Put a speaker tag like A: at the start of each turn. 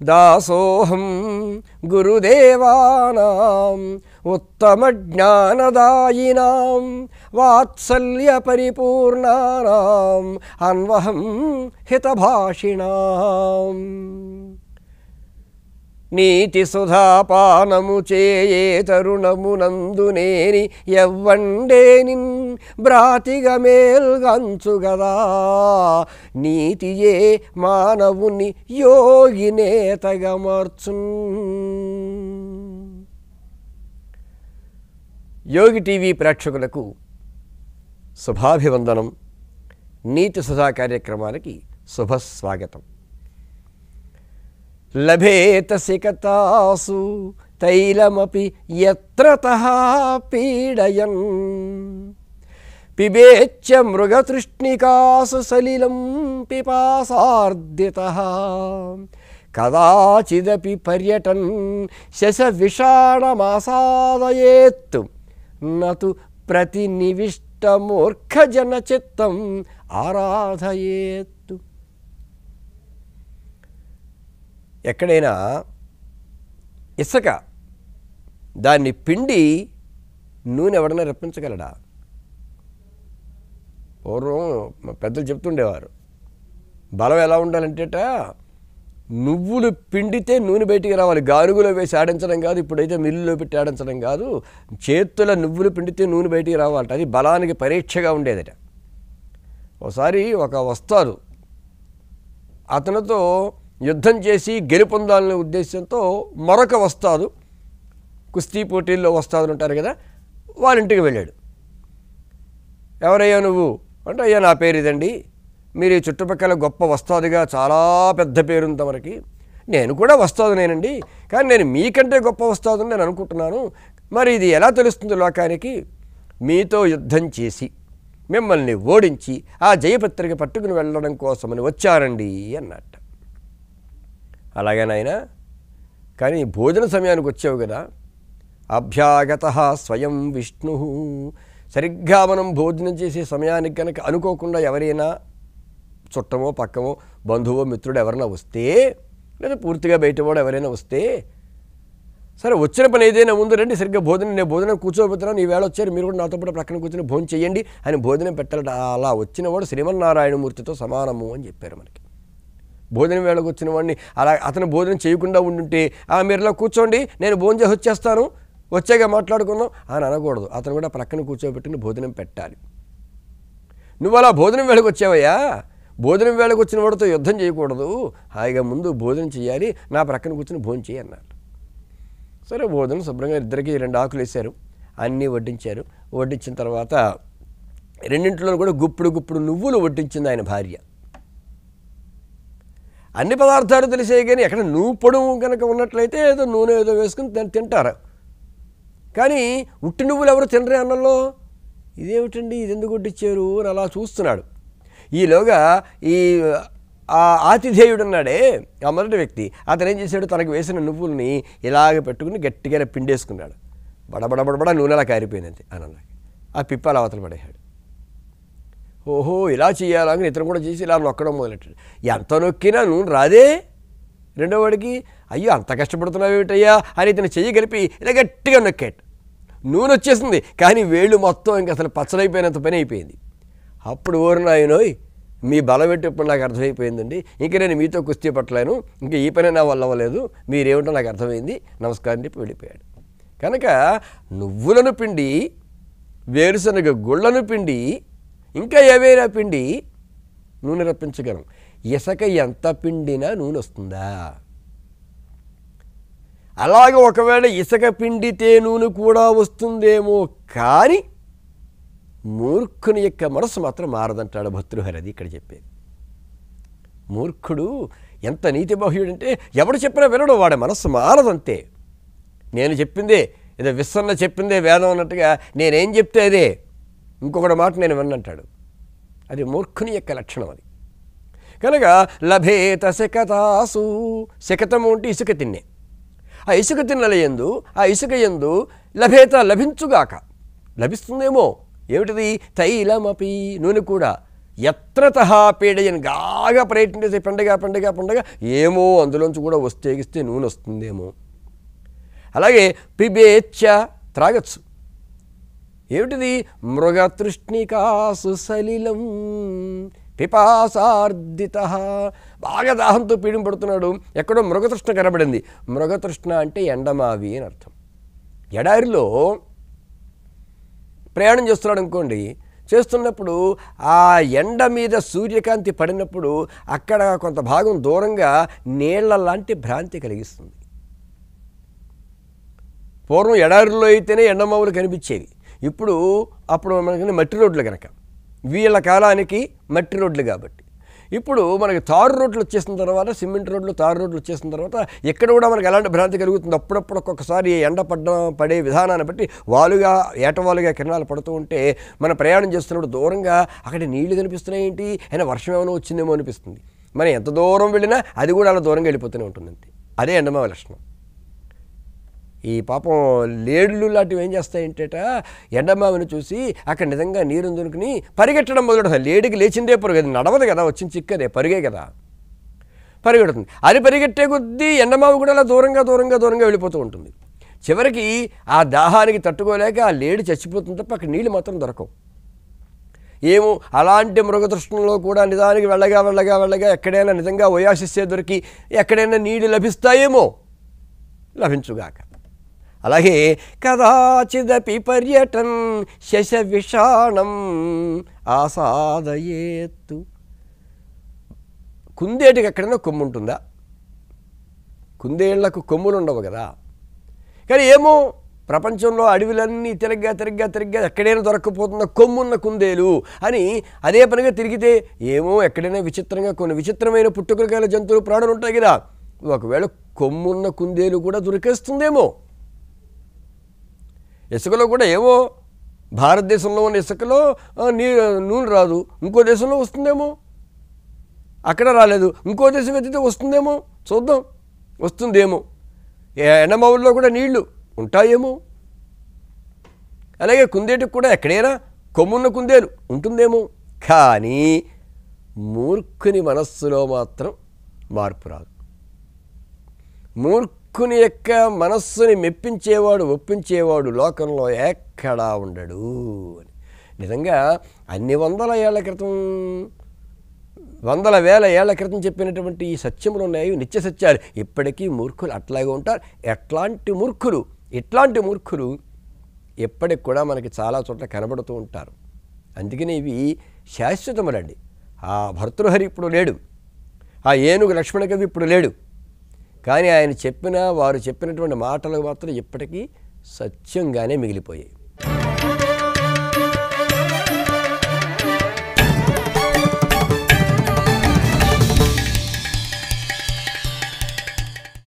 A: దాసోహం గురుదేవానాం ఉత్తమజ్ఞానదాయినాం వాత్సల్యపరిపూర్ణానాం అన్వహం హితభాషిణాం నీతి సుధాపానము చేయే తరుణమునందునేని ఎవ్వండేనిన్ బ్రాతిగ మేల్గంచుగదా నీతియే మానవుని యోగినేతగా మార్చున్ యోగి టీవీ ప్రేక్షకులకు శుభాభివందనం నీతి సుధా కార్యక్రమానికి శుభస్వాగతం లభేత సికతాసు తైలమపి ఎత్రతః పీడయన్ పిబేచ్చ మృగతృష్ణికాసు సలిలం పిపాసార్దిత కదాచిదపి పర్యటన్ శశ విషాణమాసాదయేత్ నతు ప్రతినివిష్టమూర్ఖజన చిత్తం ఆరాధయేత్తు ఎక్కడైనా ఇసుక దాన్ని పిండి నూనె ఎవడన్నా రప్పించగలడా పూర్వం మా పెద్దలు చెప్తుండేవారు బలం ఎలా ఉండాలంటేట నువ్వులు పిండితే నూనె బయటికి రావాలి గానుగులో వేసి ఆడించడం కాదు ఇప్పుడైతే మిల్లులో పెట్టి ఆడించడం కాదు చేతుల నువ్వులు పిండితే నూనె బయటికి రావాలట అది బలానికి పరీక్షగా ఉండేదట ఒకసారి ఒక వస్తారు అతనితో యుద్ధం చేసి గెలుపొందాలనే ఉద్దేశంతో మరొక వస్తాదు కుస్తీ పోటీల్లో వస్తాదులు ఉంటారు కదా వాళ్ళ ఇంటికి వెళ్ళాడు ఎవరయ్యా నువ్వు అంటే అయ్యా నా పేరు ఇదండి మీరు ఈ చుట్టుపక్కల గొప్ప వస్తాదుగా చాలా పెద్ద పేరుంది తమరికి నేను కూడా వస్తాదునేనండి కానీ నేను మీకంటే గొప్ప వస్తాదని నేను అనుకుంటున్నాను మరి ఇది ఎలా తెలుస్తుంది లోకానికి మీతో యుద్ధం చేసి మిమ్మల్ని ఓడించి ఆ జయపత్రిక పట్టుకుని వెళ్ళడం కోసమని వచ్చారండి అన్నట్ట అలాగే నాయనా కానీ భోజన సమయానికి వచ్చావు కదా అభ్యాగత స్వయం విష్ణు సరిగ్గా మనం భోజనం చేసే సమయానికి కనుక అనుకోకుండా ఎవరైనా చుట్టమో పక్కమో బంధువో మిత్రుడు ఎవరైనా వస్తే లేదా పూర్తిగా బయటవాడు ఎవరైనా వస్తే సరే వచ్చిన పని ఏదైనా ముందు రండి సరిగ్గా భోజనం నేను భోజనం కూర్చోబోతున్నాను ఈ వేళ వచ్చారు మీరు కూడా నాతో పాటు ప్రక్కన కూర్చొని భోజనం చేయండి అని భోజనం పెట్టాలట అలా వచ్చినవాడు శ్రీమన్నారాయణమూర్తితో సమానము అని చెప్పారు మనకి భోజనం వేళకు వచ్చిన వాడిని అలా అతను భోజనం చేయకుండా ఉండుంటే ఆ మీరు ఇలా కూర్చోండి నేను భోజనం చేసి వచ్చేస్తాను వచ్చాక మాట్లాడుకుందాం అని అనకూడదు అతను కూడా ప్రక్కన కూర్చోబెట్టుకుని భోజనం పెట్టాలి నువ్వు అలా భోజనం వేళకు వచ్చావయ్యా భోజనం వేళకు వచ్చిన వాడితో యుద్ధం చేయకూడదు హాయిగా ముందు భోజనం చేయాలి నా ప్రక్కన కూర్చొని భోజనం చేయి అన్నారు సరే భోజనం శుభ్రంగా ఇద్దరికి రెండు ఆకులు వేశారు అన్నీ వడ్డించారు వడ్డించిన తర్వాత రెండింటిలో కూడా గుప్పుడు గుప్పుడు నువ్వులు వడ్డించింది ఆయన భార్య అన్ని పదార్థాలు తెలిసే కానీ ఎక్కడ నువ్వు పొడవు కనుక ఉన్నట్లయితే ఏదో నూనె ఏదో వేసుకుని దాన్ని తింటారు కానీ ఉట్టి నువ్వులు ఎవరు తినరే అన్నంలో ఇదేమిటండి ఇది ఎందుకు వడ్డిచ్చారు అని అలా చూస్తున్నాడు ఈలోగా ఈ ఆ ఆతిథేయుడు ఉన్నాడే ఆ మొదటి వ్యక్తి అతను ఏం చేశాడు తనకు వేసిన నువ్వుల్ని ఇలాగ పెట్టుకుని గట్టిగా ఇలా పిండేసుకున్నాడు బడబడబడబడ నూనెలా కారిపోయినది అన్నలాగా ఆ పిప్పాలు అవతల పడేశాడు ఓహో ఇలా చేయాలని ఇతను కూడా చేసి ఇలా నొక్కడం మొదలెట్టాడు ఎంత నొక్కినా నూనె రాదే రెండో వాడికి అయ్యో అంత కష్టపడుతున్నావు ఏమిటయ్యా అని ఇతను చెయ్యి కలిపి ఇలా గట్టిగా నొక్కాడు నూనె వచ్చేసింది కానీ వేళ్ళు మొత్తం ఇంక అసలు పచ్చడైపోయినంత పని అయిపోయింది అప్పుడు ఓరినాయనోయ్ మీ బలం పెట్టి ఇప్పుడు నాకు అర్థమైపోయిందండి ఇంక నేను మీతో కుస్తీ పట్టలేను ఇంకా ఈ పని నా వల్ల అవ్వలేదు మీరేమిటో నాకు అర్థమైంది నమస్కారం చెప్పి వెళ్ళిపోయాడు కనుక నువ్వులను పిండి వేరుశనగ గుళ్ళను పిండి ఇంకా ఏవైనా పిండి నూనె రప్పించగలం ఇసక ఎంత పిండినా నూనె వస్తుందా అలాగే ఒకవేళ ఇసుక పిండితే నూనె కూడా వస్తుందేమో కానీ మూర్ఖుని యొక్క మనసు మాత్రం మారదంటాడు భర్తృహరది ఇక్కడ చెప్పేది మూర్ఖుడు ఎంత నీతి బాహ్యుడంటే ఎవడు చెప్పినా వినడు వాడి మనస్సు మారదంతే నేను చెప్పిందే ఏదో విస్సన్న చెప్పిందే వేదం అన్నట్టుగా నేనేం చెప్తే అదే ఇంకొకటి మాట నేను విన్నంటాడు అది మూర్ఖుని యొక్క లక్షణం అది కనుక లభేత శకతాసు శకతము అంటే ఇసుక తిన్నే ఆ ఇసుక తిన్నల ఎందు ఆ ఇసుక ఎందు లభేత లభించుగాక లభిస్తుందేమో ఏమిటిది తైలమపి నూనె కూడా ఎత్రత పీడయని బాగా ప్రయత్నం చేసే పండగ పండగ పండగ ఏమో అందులోంచి కూడా వస్తే ఎగిస్తే నూనె వస్తుందేమో అలాగే పిబేచ్ఛ త్రాగచ్చు ఏమిటిది మృగతృష్ణికాసు సలిలం పిపాసార్దిత బాగా దాహంతో పీడింపడుతున్నాడు ఎక్కడో మృగతృష్ణ కనబడింది మృగతృష్ణ అంటే ఎండమావి అని అర్థం ఎడారిలో ప్రయాణం చేస్తున్నాడు అనుకోండి చేస్తున్నప్పుడు ఆ ఎండ మీద సూర్యకాంతి పడినప్పుడు అక్కడ కొంత భాగం దూరంగా నీళ్ల లాంటి భ్రాంతి కలిగిస్తుంది పూర్వం ఎడారుల్లో అయితేనే ఎండమావులు కనిపించేవి ఇప్పుడు అప్పుడు మనకి మట్టి రోడ్లు కనుక వీళ్ళ కాలానికి మట్టి రోడ్లు కాబట్టి ఇప్పుడు మనకి తారు రోడ్లు వచ్చేసిన తర్వాత సిమెంట్ రోడ్లు తారు రోడ్లు వచ్చేసిన తర్వాత ఎక్కడ కూడా మనకి ఎలాంటి భ్రాంతి కలుగుతుంది అప్పుడప్పుడు ఒక్కొక్కసారి ఎండ పడ్డం పడే విధానాన్ని బట్టి వాలుగా ఏటవాలుగా కిరణాలు పడుతూ ఉంటే మనం ప్రయాణం చేస్తున్నప్పుడు దూరంగా అక్కడ నీళ్లు కనిపిస్తున్నాయి ఏంటి అయినా వర్షం ఏమైనా వచ్చిందేమో అనిపిస్తుంది మనం ఎంత దూరం వెళ్ళినా అది కూడా అలా దూరంగా వెళ్ళిపోతూనే ఉంటుంది అంతే అదే ఎండమావ లక్షణం ఈ పాపం లేడులు లాంటివి ఏం చేస్తాయంటేట ఎండమావిని చూసి అక్కడ నిజంగా నీరు దొరుకుని పరిగెట్టడం మొదలెడతాయి లేడికి లేచిందే పరుగు అది నడవదు కదా వచ్చిన చిక్కదే పరుగే కదా పరిగెడుతుంది అది పరిగెట్టే కొద్దీ ఎండమావి కూడా అలా దూరంగా దూరంగా దూరంగా వెళ్ళిపోతూ ఉంటుంది చివరికి ఆ దాహానికి తట్టుకోలేక ఆ లేడి చచ్చిపోతుంది తప్ప అక్కడ నీళ్ళు మాత్రం దొరకవు ఏమో అలాంటి మృగతృష్ణంలో కూడా నిజానికి వెళ్ళగా వెళ్ళగా వెళ్ళగా ఎక్కడైనా నిజంగా ఓయాసిస్తే దొరికి ఎక్కడైనా నీళ్లు లభిస్తాయేమో లభించుగాక అలాగే కదాచిదపి పర్యటన్ శశ విషాణం ఆసాదయేత్తు కుందేటికి ఎక్కడైనా కొమ్ము ఉంటుందా కుందేళ్లకు కొమ్ములు ఉండవు కదా కానీ ఏమో ప్రపంచంలో అడవులన్నీ తిరగ్గా తిరగ్గా తిరగ్గా ఎక్కడైనా దొరక్కపోతున్న కొమ్మున్న కుందేలు అని అదే పనిగా తిరిగితే ఏమో ఎక్కడైనా విచిత్రంగా కొన్ని విచిత్రమైన పుట్టుకలు గల జంతువులు ప్రాణులు ఉంటాయి కదా ఒకవేళ కొమ్మున్న కుందేలు కూడా దొరికేస్తుందేమో ఇసుకలో కూడా ఏమో భారతదేశంలో ఉన్న ఇసుకలో ఆ, నీ నూనె రాదు ఇంకో దేశంలో వస్తుందేమో అక్కడ రాలేదు ఇంకో దేశం ఎత్తితే వస్తుందేమో చూద్దాం వస్తుందేమో ఏ- ఎండమావుల్లో కూడా నీళ్లు ఉంటాయేమో అలాగే కుందేటికి కూడా ఎక్కడైనా కొమ్మున్న కుందేలు ఉంటుందేమో కానీ మూర్ఖుని మనస్సులో మాత్రం మార్పు రాదు మూర్ఖుని యొక్క మనస్సుని మెప్పించేవాడు ఒప్పించేవాడు లోకంలో ఎక్కడా ఉండడు అని నిజంగా అన్ని వందల ఏళ్ల క్రితం వందల వేల ఏళ్ల క్రితం చెప్పినటువంటి ఈ సత్యములు ఉన్నాయి నిత్య సత్యాలు ఇప్పటికీ మూర్ఖులు అట్లాగే ఉంటారు ఎట్లాంటి మూర్ఖులు ఇట్లాంటి మూర్ఖులు ఎప్పటికి కూడా మనకి చాలా చోట్ల కనబడుతూ ఉంటారు అందుకని ఇవి శాశ్వతములండి ఆ భర్తృహరి ఇప్పుడు లేడు ఆ ఏనుగు లక్ష్మణ కవి ఇప్పుడు లేడు కానీ ఆయన చెప్పిన వారు చెప్పినటువంటి మాటలు మాత్రం ఇప్పటికీ సత్యంగానే మిగిలిపోయాయి